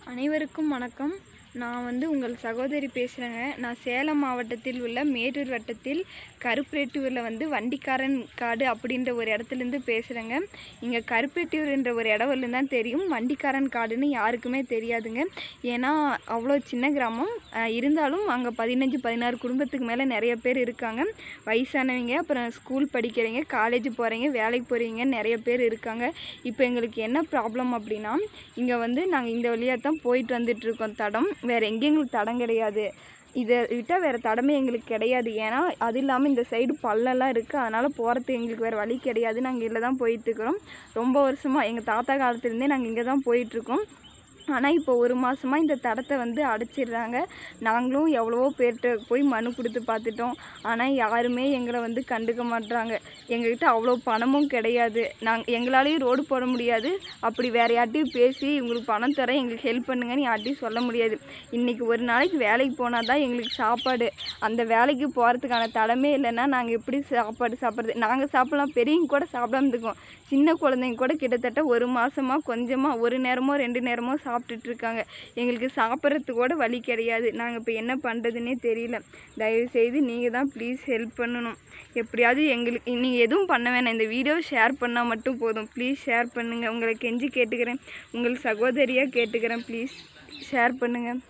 அனைவருக்கும் வணக்கம் நான் வந்து உங்கள் சகோதரி பேசுகிறேங்க நான் சேலம் மாவட்டத்தில் உள்ள மேட்டூர் வட்டத்தில் கருப்பேட்டூரில் வந்து வண்டிக்காரன் காடு அப்படின்ற ஒரு இடத்துலேருந்து பேசுகிறேங்க இங்கே கருப்பேட்டூர் என்ற ஒரு இடம் தான் தெரியும் வண்டிக்காரன் காடுன்னு யாருக்குமே தெரியாதுங்க ஏன்னா அவ்வளோ சின்ன கிராமம் அஹ், இருந்தாலும் அங்கே பதினஞ்சு பதினாறு குடும்பத்துக்கு மேலே நிறைய பேர் இருக்காங்க வயசானவங்க அப்புறம் ஸ்கூல் படிக்கிறீங்க காலேஜ் போகிறீங்க வேலைக்கு போகிறீங்க நிறைய பேர் இருக்காங்க இப்போ எங்களுக்கு என்ன ப்ராப்ளம் அப்படின்னா இங்கே வந்து நாங்கள் இந்த வழியாக தான் போயிட்டு வந்துட்டுருக்கோம் தடம் வேறு எங்கேயும் எங்களுக்கு தடம் கிடையாது இதை விட்டால் வேறு தடமே எங்களுக்கு கிடையாது ஏன்னா அது இல்லாமல் இந்த சைடு பள்ளம்லாம் இருக்குது அதனால் போகிறதுக்கு எங்களுக்கு வேறு வழி கிடையாது நாங்கள் இதில் தான் போயிட்டுருக்குறோம் ரொம்ப வருஷமாக எங்கள் தாத்தா காலத்துலேருந்தே நாங்கள் இங்கே தான் போயிட்டுருக்கோம் ஆனால் இப்போ ஒரு மாதமாக இந்த தடத்தை வந்து அடைச்சிடுறாங்க நாங்களும் எவ்வளவோ பேர்கிட்ட போய் மனு கொடுத்து பார்த்துட்டோம் ஆனால் யாருமே எங்களை வந்து கண்டுக்க மாட்றாங்க எங்ககிட்ட அவ்வளோ பணமும் கிடையாது நாங்கள் எங்களாலேயும் ரோடு போட முடியாது அப்படி வேறு யார்ட்டையும் பேசி உங்களுக்கு பணம் தரேன் எங்களுக்கு ஹெல்ப் பண்ணுங்கன்னு யார்ட்டையும் சொல்ல முடியாது இன்றைக்கி ஒரு நாளைக்கு வேலைக்கு போனால் தான் எங்களுக்கு சாப்பாடு அந்த வேலைக்கு போகிறதுக்கான தடமே இல்லைன்னா நாங்கள் எப்படி சாப்பாடு சாப்பிட்றது நாங்கள் சாப்பிடலாம் பெரியவங்க கூட சாப்பிடாம இருக்கோம் சின்ன குழந்தைங்க கூட கிட்டத்தட்ட ஒரு மாதமாக கொஞ்சமாக ஒரு நேரமோ ரெண்டு நேரமோ சாப்பிட்டுட்டு இருக்காங்க எங்களுக்கு சாப்பிட்றதுக்கு கூட வழி கிடையாது நாங்கள் இப்போ என்ன பண்ணுறதுனே தெரியல தயவுசெய்து நீங்கள் தான் ப்ளீஸ் ஹெல்ப் பண்ணணும் எப்படியாவது எங்களுக்கு நீங்கள் எதுவும் பண்ண வேணாம் இந்த வீடியோ ஷேர் பண்ணால் மட்டும் போதும் ப்ளீஸ் ஷேர் பண்ணுங்கள் உங்களை கெஞ்சி கேட்டுக்கிறேன் உங்கள் சகோதரியாக கேட்டுக்கிறேன் ப்ளீஸ் ஷேர் பண்ணுங்கள்